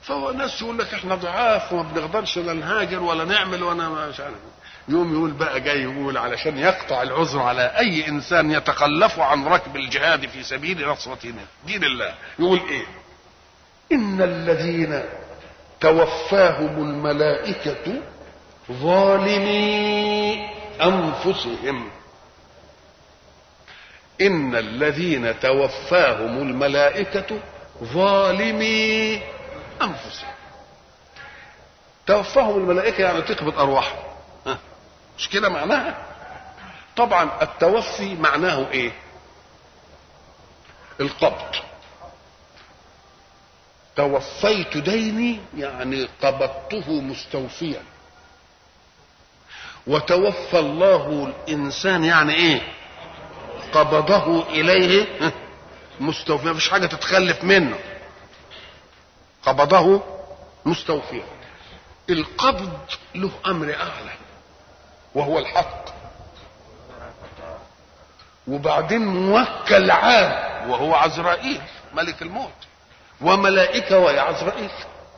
فهو ناس يقول لك احنا ضعاف وما بنقدرش لا نهاجر ولا نعمل وانا مش عارف يوم يقول بقى جاي يقول علشان يقطع العذر على اي انسان يتخلف عن ركب الجهاد في سبيل نصرة دين الله يقول ايه ان الذين توفاهم الملائكة ظالمي انفسهم ان الذين توفاهم الملائكة ظالمي انفسهم توفاهم الملائكة يعني تقبض ارواحهم ها؟ مش كده معناها طبعا التوفي معناه ايه القبض توفيت ديني يعني قبضته مستوفيا وتوفى الله الانسان يعني ايه قبضه اليه مستوفيا مفيش حاجه تتخلف منه قبضه مستوفيا القبض له امر اعلى وهو الحق وبعدين موكل عام وهو عزرائيل ملك الموت وملائكة وهي عزرائيل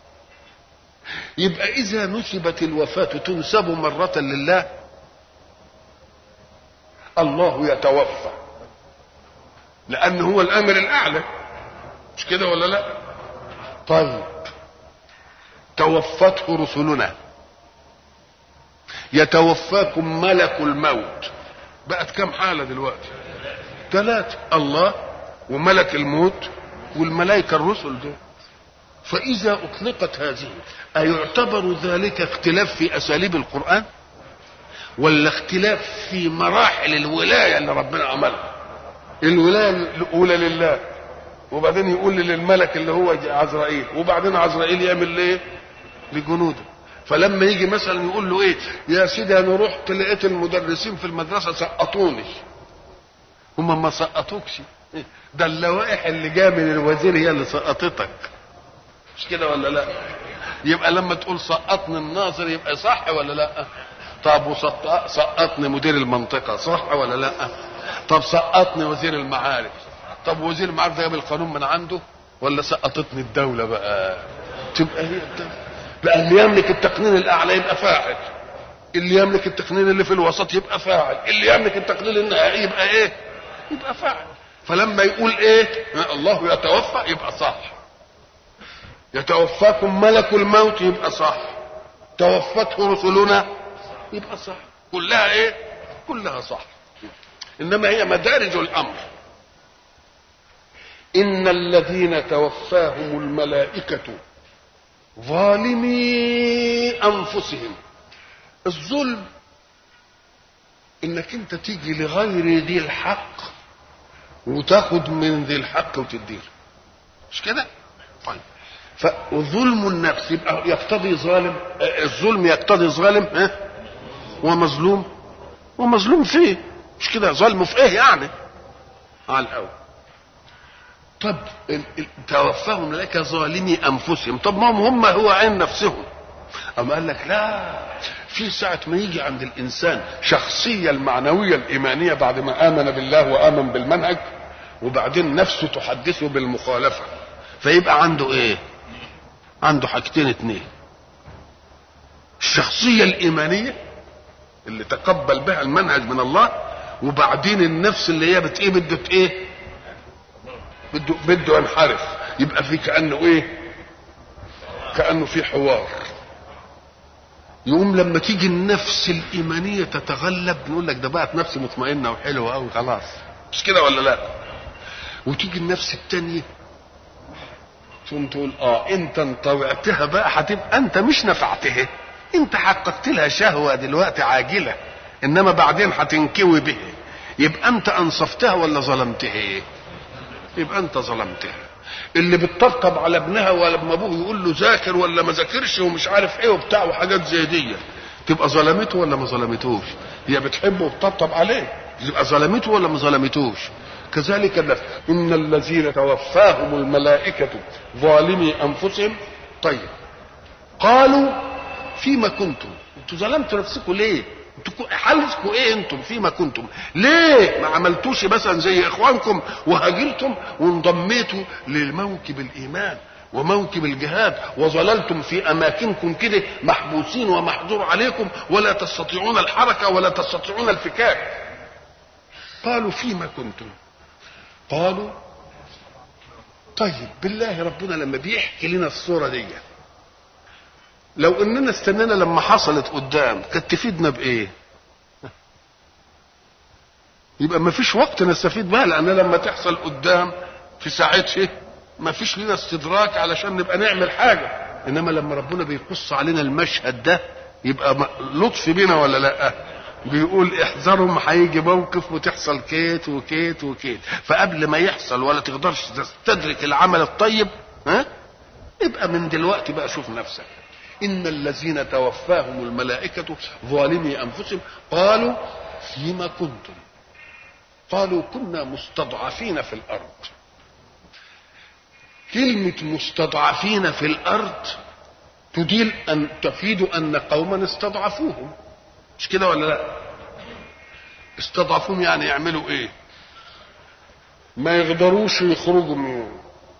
يبقى إذا نسبت الوفاة تنسب مرة لله الله يتوفى لأن هو الأمر الأعلى مش كده ولا لا طيب توفته رسلنا يتوفاكم ملك الموت بقت كم حالة دلوقتي ثلاثة الله وملك الموت والملائكة الرسل دول فإذا أطلقت هذه أيعتبر ذلك اختلاف في أساليب القرآن ولا اختلاف في مراحل الولاية اللي ربنا عملها الولاية الأولى لله وبعدين يقول للملك اللي هو عزرائيل وبعدين عزرائيل يعمل ليه لجنوده فلما يجي مثلا يقول له ايه يا سيدي انا رحت لقيت المدرسين في المدرسه سقطوني هم ما سقطوكش ده اللوائح اللي جايه من الوزير هي اللي سقطتك مش كده ولا لا يبقى لما تقول سقطني الناظر يبقى صح ولا لا طب سقطني مدير المنطقه صح ولا لا طب سقطني وزير المعارف طب وزير المعارف ده جاب القانون من عنده ولا سقطتني الدوله بقى تبقى هي الدوله بقى اللي يملك التقنين الاعلى يبقى فاعل اللي يملك التقنين اللي في الوسط يبقى فاعل اللي يملك التقنين النهائي يبقى ايه يبقى فاعل فلما يقول ايه الله يتوفى يبقى صح يتوفاكم ملك الموت يبقى صح توفته رسلنا يبقى صح كلها ايه كلها صح انما هي مدارج الامر ان الذين توفاهم الملائكه ظالمي انفسهم الظلم انك انت تيجي لغير ذي الحق وتاخد من ذي الحق وتديه مش كده طيب فظلم النفس يبقى يقتضي ظالم الظلم يقتضي ظالم ها ومظلوم ومظلوم فيه مش كده ظلمه في ايه يعني على الاول طب توفاهم لك ظالمي انفسهم طب ما هم, هم هو عين نفسهم اما قال لك لا في ساعة ما يجي عند الإنسان شخصية المعنوية الإيمانية بعد ما آمن بالله وآمن بالمنهج وبعدين نفسه تحدثه بالمخالفة فيبقى عنده إيه؟ عنده حاجتين اتنين الشخصية الإيمانية اللي تقبل بها المنهج من الله وبعدين النفس اللي هي بت ايه بده ايه بده بده ينحرف يبقى في كانه ايه كانه في حوار يقوم لما تيجي النفس الايمانيه تتغلب نقول لك ده بقت نفس مطمئنه وحلوه قوي خلاص مش كده ولا لا وتيجي النفس التانيه ثم تقول اه انت انطوعتها بقى هتبقى انت مش نفعتها انت حققت لها شهوه دلوقتي عاجله انما بعدين هتنكوي به يبقى انت انصفتها ولا ظلمتها يبقى انت ظلمتها اللي بتطبطب على ابنها ولما ابوه يقول له ذاكر ولا ما ذاكرش ومش عارف ايه وبتاع وحاجات زي دي تبقى ظلمته ولا ما ظلمتوش هي بتحبه وتطبطب عليه يبقى ظلمته ولا ما ظلمتوش كذلك النفس ان الذين توفاهم الملائكه ظالمي انفسهم طيب قالوا فيما كنتم انتوا ظلمتوا نفسكم ليه انتوا حالكم ايه انتم فيما كنتم ليه ما عملتوش مثلا زي اخوانكم وهاجرتم وانضميتوا للموكب الايمان وموكب الجهاد وظللتم في اماكنكم كده محبوسين ومحظور عليكم ولا تستطيعون الحركه ولا تستطيعون الفكاك قالوا فيما كنتم قالوا طيب بالله ربنا لما بيحكي لنا الصوره دي لو اننا استنينا لما حصلت قدام كانت تفيدنا بايه يبقى ما فيش وقت نستفيد بها لان لما تحصل قدام في ساعتها ما فيش لنا استدراك علشان نبقى نعمل حاجه انما لما ربنا بيقص علينا المشهد ده يبقى لطف بينا ولا لا بيقول احذرهم هيجي موقف وتحصل كيت وكيت وكيت فقبل ما يحصل ولا تقدرش تستدرك العمل الطيب ها يبقى من دلوقتي بقى شوف نفسك ان الذين توفاهم الملائكه ظالمي انفسهم قالوا فيما كنتم قالوا كنا مستضعفين في الارض كلمه مستضعفين في الارض تدل ان تفيد ان قوما استضعفوهم مش كده ولا لا استضعفوهم يعني يعملوا ايه ما يقدروش يخرجوا من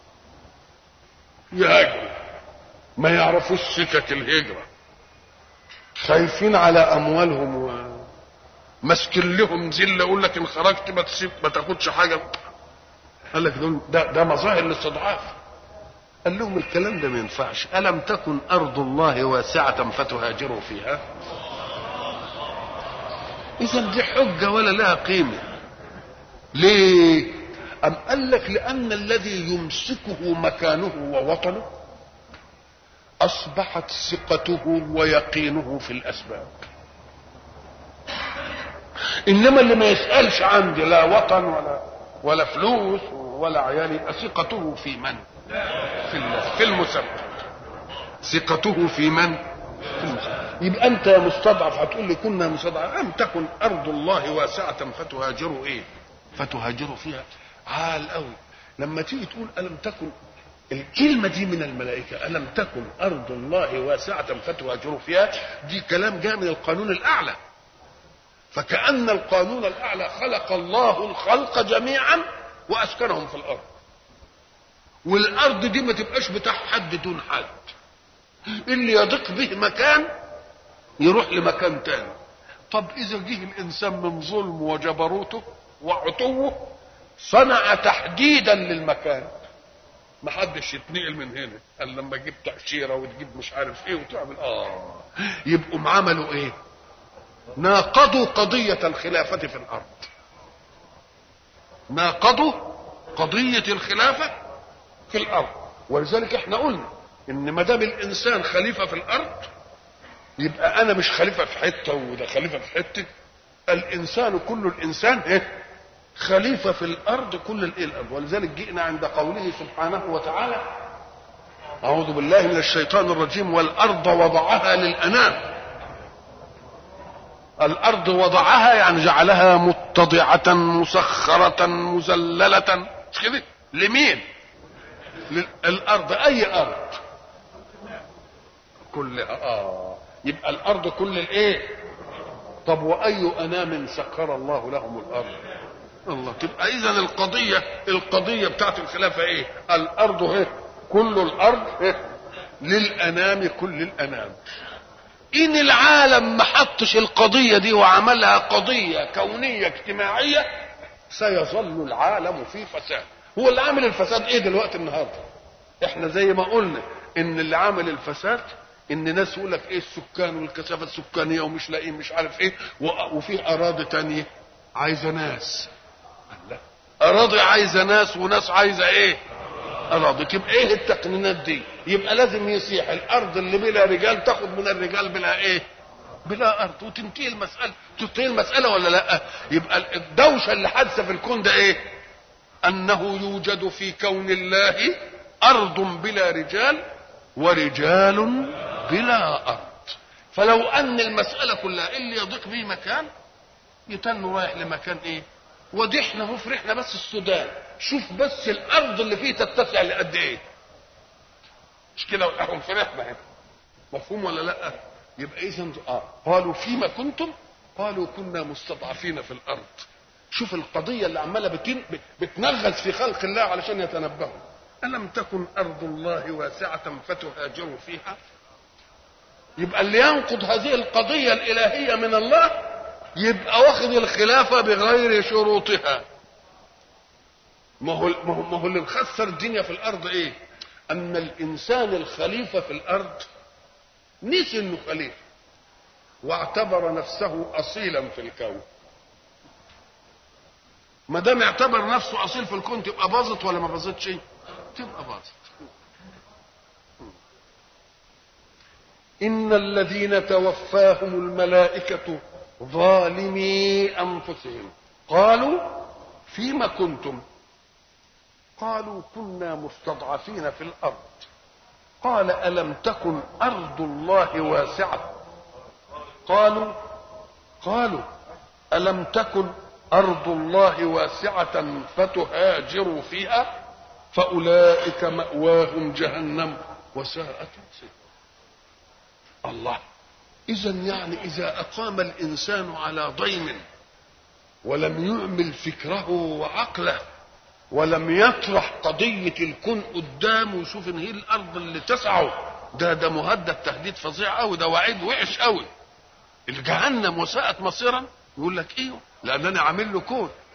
يهاجروا ما يعرفوش سكك الهجرة خايفين على أموالهم و... ماسكين لهم زله يقول لك ان خرجت ما تسيب ما تاخدش حاجه قال لك دول ده ده مظاهر الاستضعاف قال لهم الكلام ده ما ينفعش الم تكن ارض الله واسعه فتهاجروا فيها اذا دي حجه ولا لها قيمه ليه ام قال لك لان الذي يمسكه مكانه ووطنه اصبحت ثقته ويقينه في الاسباب انما اللي ما يسالش عندي لا وطن ولا ولا فلوس ولا عيال يبقى ثقته في من في الله في المسبب ثقته في من في المسبب يبقى انت يا مستضعف هتقول لي كنا مستضعف ام تكن ارض الله واسعه فتهاجروا ايه فتهاجروا فيها عال قوي لما تيجي تقول الم تكن الكلمة دي من الملائكة ألم تكن أرض الله واسعة فتهاجروا فيها دي كلام جاء من القانون الأعلى فكأن القانون الأعلى خلق الله الخلق جميعا وأسكنهم في الأرض والأرض دي ما تبقاش بتاع حد دون حد اللي يضيق به مكان يروح لمكان تاني طب إذا جه الإنسان من ظلم وجبروته وعتوه صنع تحديدا للمكان ما حدش يتنقل من هنا قال لما تجيب تأشيرة وتجيب مش عارف ايه وتعمل اه يبقوا عملوا ايه ناقضوا قضية الخلافة في الأرض ناقضوا قضية الخلافة في الأرض ولذلك احنا قلنا إن ما دام الإنسان خليفة في الأرض يبقى أنا مش خليفة في حتة وده خليفة في حتة الإنسان كل الإنسان إيه؟ خليفة في الأرض كل الإيه الأرض ولذلك جئنا عند قوله سبحانه وتعالى أعوذ بالله من الشيطان الرجيم والأرض وضعها للأنام الارض وضعها يعني جعلها متضعة مسخرة مذللة مش كده لمين الارض اي ارض كلها اه يبقى الارض كل الايه طب واي انام سخر الله لهم الارض الله تبقى اذا القضية القضية بتاعت الخلافة ايه الارض هي كل الارض هي للانام كل الانام ان العالم ما حطش القضيه دي وعملها قضيه كونيه اجتماعيه سيظل العالم في فساد هو اللي عامل الفساد ايه دلوقتي النهارده احنا زي ما قلنا ان اللي عامل الفساد ان ناس يقول لك ايه السكان والكثافه السكانيه ومش لاقيين مش عارف ايه وفي اراضي تانية عايزه ناس لا اراضي عايزه ناس وناس عايزه ايه اراضي تبقى ايه التقنينات دي يبقى لازم يسيح الارض اللي بلا رجال تاخد من الرجال بلا ايه بلا ارض وتنتهي المساله تنتهي المساله ولا لا يبقى الدوشه اللي حادثه في الكون ده ايه انه يوجد في كون الله ارض بلا رجال ورجال بلا ارض فلو ان المساله كلها اللي يضيق به مكان يتنوا رايح لمكان ايه ودي احنا هو فرحنا بس السودان شوف بس الارض اللي فيه تتسع لقد ايه مش كده احنا فرحنا هنا مفهوم ولا لا يبقى اذا اه قالوا فيما كنتم قالوا كنا مستضعفين في الارض شوف القضيه اللي عماله بتن... بتنغز في خلق الله علشان يتنبهوا ألم تكن أرض الله واسعة فتهاجروا فيها يبقى اللي ينقض هذه القضية الإلهية من الله يبقى واخد الخلافة بغير شروطها ما هو ما هو, ما هو اللي مخسر الدنيا في الأرض إيه؟ أن الإنسان الخليفة في الأرض نسي إنه خليفة واعتبر نفسه أصيلا في الكون ما دام اعتبر نفسه أصيل في الكون تبقى باظت ولا ما باظتش؟ تبقى باظت إن الذين توفاهم الملائكة ظالمي أنفسهم قالوا فيما كنتم قالوا كنا مستضعفين في الأرض قال ألم تكن أرض الله واسعة قالوا قالوا ألم تكن أرض الله واسعة فتهاجروا فيها فأولئك مأواهم جهنم وساءت مصيرا الله إذا يعني إذا أقام الإنسان على ضيم ولم يعمل فكره وعقله ولم يطرح قضية الكون قدامه ويشوف إن هي الأرض اللي تسعه ده ده مهدد تهديد فظيع قوي ده وعيد وحش قوي الجهنم وساءت مصيرا يقول لك ايوه لان انا عامل له كون